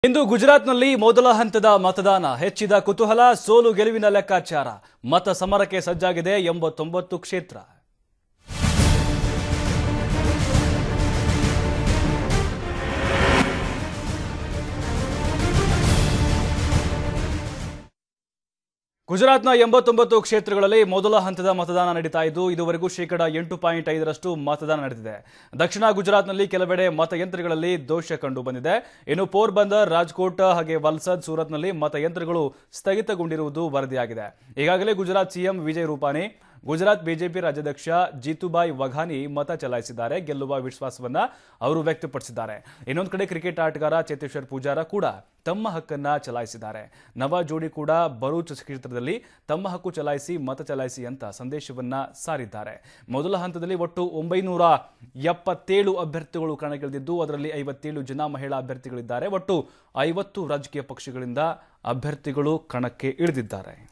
ಇಂದು ಗುಜರಾತ್ನಲ್ಲಿ ಮೊದಲ ಹಂತದ ಮತದಾನ ಹೆಚ್ಚಿದ ಕುತೂಹಲ ಸೋಲು ಗೆಲುವಿನ ಲೆಕ್ಕಾಚಾರ ಮತ ಸಮರಕ್ಕೆ ಸಜ್ಜಾಗಿದೆ ಎಂಬತ್ತೊಂಬತ್ತು ಕ್ಷೇತ್ರ ಗುಜರಾತ್ನ ಎಂಬತ್ತೊಂಬತ್ತು ಕ್ಷೇತ್ರಗಳಲ್ಲಿ ಮೊದಲ ಹಂತದ ಮತದಾನ ನಡೀತಾ ಇದ್ದು ಇದುವರೆಗೂ ಶೇಕಡ ಎಂಟು ಪಾಯಿಂಟ್ ಐದರಷ್ಟು ಮತದಾನ ನಡೆದಿದೆ ದಕ್ಷಿಣ ಗುಜರಾತ್ನಲ್ಲಿ ಕೆಲವೆಡೆ ಮತಯಂತ್ರಗಳಲ್ಲಿ ದೋಷ ಕಂಡು ಬಂದಿದೆ ಇನ್ನು ಪೋರ್ಬಂದರ್ ರಾಜ್ಕೋಟ್ ಹಾಗೆ ವಲ್ಸದ್ ಸೂರತ್ನಲ್ಲಿ ಮತಯಂತ್ರಗಳು ಸ್ಥಗಿತಗೊಂಡಿರುವುದು ವರದಿಯಾಗಿದೆ ಈಗಾಗಲೇ ಗುಜರಾತ್ ಸಿಎಂ ವಿಜಯ್ ರೂಪಾನಿ ಗುಜರಾತ್ ಬಿಜೆಪಿ ರಾಜ್ಯಾಧ್ಯಕ್ಷ ಜೀತುಬಾಯಿ ವಘಾನಿ ಮತ ಚಲಾಯಿಸಿದ್ದಾರೆ ಗೆಲ್ಲುವ ವಿಶ್ವಾಸವನ್ನ ಅವರು ವ್ಯಕ್ತಪಡಿಸಿದ್ದಾರೆ ಇನ್ನೊಂದು ಕಡೆ ಕ್ರಿಕೆಟ್ ಆಟಗಾರ ಚೇತೇಶ್ವರ್ ಪೂಜಾರ ಕೂಡ ತಮ್ಮ ಹಕ್ಕನ್ನ ಚಲಾಯಿಸಿದ್ದಾರೆ ನವ ಜೋಡಿ ಕೂಡ ಬರೂಚ್ ಕ್ಷೇತ್ರದಲ್ಲಿ ತಮ್ಮ ಹಕ್ಕು ಚಲಾಯಿಸಿ ಮತ ಚಲಾಯಿಸಿ ಅಂತ ಸಂದೇಶವನ್ನ ಸಾರಿದ್ದಾರೆ ಮೊದಲ ಹಂತದಲ್ಲಿ ಒಟ್ಟು ಒಂಬೈನೂರ ಎಪ್ಪತ್ತೇಳು ಅಭ್ಯರ್ಥಿಗಳು ಕಣಕ್ಕಿಳಿದಿದ್ದು ಅದರಲ್ಲಿ ಐವತ್ತೇಳು ಜನ ಮಹಿಳಾ ಅಭ್ಯರ್ಥಿಗಳಿದ್ದಾರೆ ಒಟ್ಟು ಐವತ್ತು ರಾಜಕೀಯ ಪಕ್ಷಗಳಿಂದ ಅಭ್ಯರ್ಥಿಗಳು ಕಣಕ್ಕೆ ಇಳಿದಿದ್ದಾರೆ